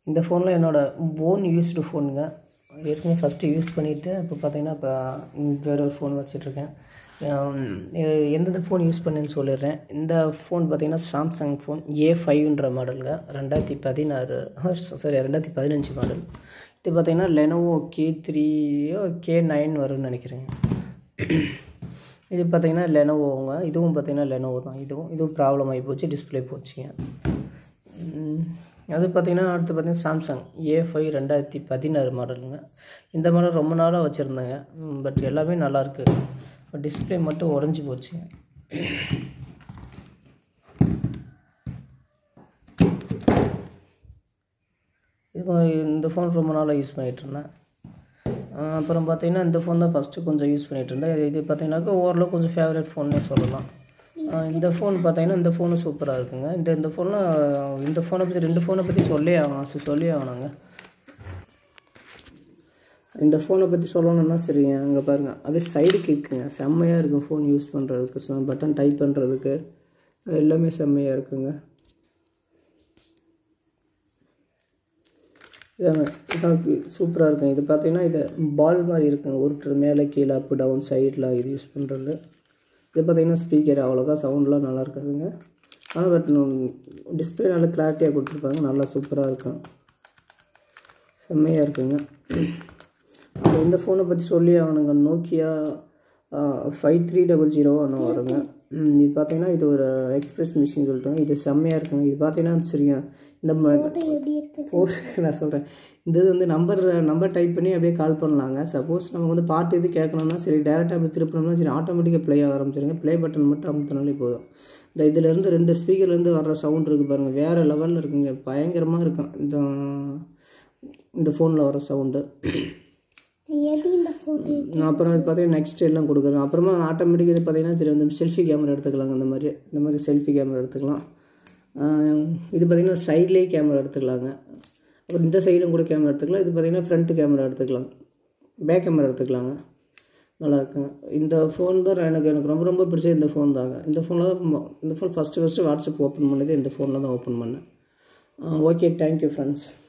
இந்த ஃபோனில் என்னோடய ஓன் யூஸ்டு ஃபோனுங்க ஏற்கனவே ஃபஸ்ட்டு யூஸ் பண்ணிவிட்டு இப்போ பார்த்தீங்கன்னா இப்போ வேற ஒரு ஃபோன் வச்சிட்ருக்கேன் எந்தெந்த ஃபோன் யூஸ் பண்ணேன்னு சொல்லிடுறேன் இந்த ஃபோன் பார்த்தீங்கன்னா சாம்சங் ஃபோன் ஏ ஃபைவ்ன்ற மாடலுங்க ரெண்டாயிரத்தி பதினாறு சாரி ரெண்டாயிரத்தி பதினஞ்சு மாடல் இது பார்த்தீங்கன்னா லெனோவோ கே த்ரீயோ கே நைன் வரும்னு நினைக்கிறேங்க இது பார்த்தீங்கன்னா லெனோவோங்க இதுவும் பார்த்தீங்கன்னா லெனோவோ தான் இதுவும் இதுவும் ப்ராப்ளம் ஆகி போச்சு டிஸ்பிளே போச்சுங்க உம், அது பார்த்தீங்கன்னா அடுத்து பார்த்தீங்கன்னா சாம்சங் ஏ ஃபைவ் ரெண்டாயிரத்தி பதினாறு மாடலுங்க இந்த மாடல் ரொம்ப நாளாக வச்சுருந்தேங்க பட் எல்லாமே நல்லாயிருக்கு டிஸ்பிளே மட்டும் உடஞ்சி போச்சுங்க இது கொஞ்சம் இந்த ஃபோன் ரொம்ப நாளாக யூஸ் பண்ணிகிட்டு இருந்தேன் ஆஹ் அப்புறம் பார்த்தீங்கன்னா இந்த ஃபோன் தான் ஃபஸ்ட்டு கொஞ்சம் யூஸ் பண்ணிகிட்டு இருந்தேன் இது இது பார்த்தீங்கன்னாக்கா ஓரளவு கொஞ்சம் ஃபேவரட் ஃபோன்னே சொல்லலாம் ஆஹ் இந்த ஃபோன் பார்த்தீங்கன்னா இந்த ஃபோனும் சூப்பராக இருக்குங்க இந்த இந்த ஃபோனில் இந்த ஃபோனை பற்றி ரெண்டு ஃபோனை பற்றி சொல்லே ஆகணும் சொ- சொல்லியே ஆகணுங்க இந்த ஃபோனை பற்றி சொல்லணும்னா சரிங்க அங்கே பாருங்கள் அப்படியே சைடு கிக்குங்க செம்மையாக இருக்கும் ஃபோன் யூஸ் பண்ணுறதுக்கு பட்டன் டைப் பண்ணுறதுக்கு எல்லாமே செம்மையாக இருக்குங்க இதாங்க இதான் சூப்பராக இருக்கும் இது பார்த்தீங்கன்னா இது பால் மாதிரி இருக்குங்க உருட்டுற மேலே கீழே அப் டவுன் சைடில் இது யூஸ் பண்ணுறது இது பார்த்தீங்கன்னா ஸ்பீக்கர் அவ்வளோக்கா சவுண்ட்லாம் நல்லா இருக்காதுங்க ஆனால் பட் டிஸ்பிளே நல்லா கிளாரிட்டியாக கொடுத்துருப்பாங்க நல்லா சூப்பராக இருக்கும் செம்மையாக இருக்குங்க அப்புறம் இந்த ஃபோனை பற்றி சொல்லி ஆகணுங்க Nokia five three double zero ஒன்று வருங்க ம், இது பார்த்தீங்கன்னா இது ஒரு எக்ஸ்பிரஸ் மிஷின் சொல்லிட்டாங்க இது செம்மையாக இருக்குங்க இது பார்த்தீங்கன்னா சரிங்க இந்த ம- எப்படி இருக்கு போட்டு நான் சொல்கிறேன் இந்த இது வந்து நம்பர் நம்பர் டைப் பண்ணி அப்படியே கால் பண்ணலாங்க சப்போஸ் நமக்கு வந்து பாட்டு இது கேட்கணும்னா சரி டேரெக்டாக அப்படி திருப்பினோம்னா சரி ஆட்டோமேட்டிக்காக ப்ளே ஆக ஆரம்பிச்சிருங்க ப்ளே பட்டன் மட்டும் அமுத்தினாலே போதும் இந்த இதுலேருந்து ரெண்டு ஸ்பீக்கர்லேருந்து வர்ற சவுண்ட் இருக்குது பாருங்கள் வேறு லெவலில் இருக்குங்க பயங்கரமாக இருக்கும் இந்த இந்த ஃபோனில் வர சவுண்டு எப்படி இந்த ஃபோட்டோ நான் அப்புறம் இது பார்த்தீங்கன்னா நெக்ஸ்ட் எல்லாம் கொடுக்குறேன் அப்புறமா ஆட்டோமேட்டிக் இது பார்த்தீங்கன்னா சரி வந்து செல்ஃபி கேமரா எடுத்துக்கலாங்க இந்த மாதிரி இந்த மாதிரி செல்ஃபி கேமரா எடுத்துக்கலாம் ஆஹ் இது பார்த்தீங்கன்னா சைட்லேயே கேமரா எடுத்துக்கலாங்க அப்புறம் இந்த சைடும் கூட கேமரா எடுத்துக்கலாம் இது பார்த்தீங்கன்னா ஃப்ரண்ட் கேமரா எடுத்துக்கலாம் பேக் கேமரா எடுத்துக்கலாங்க நல்லா இருக்குங்க இந்த ஃபோன் தான் எனக்கு எனக்கு ரொம்ப ரொம்ப பிடிச்சது இந்த ஃபோன் தாங்க இந்த ஃபோனில் தான் மொ- இந்த phone first first WhatsApp open பண்ணது இந்த ஃபோனில் தான் ஓப்பன் பண்ணேன் ஓகே தேங்க்யூ ஃப்ரெண்ட்ஸ்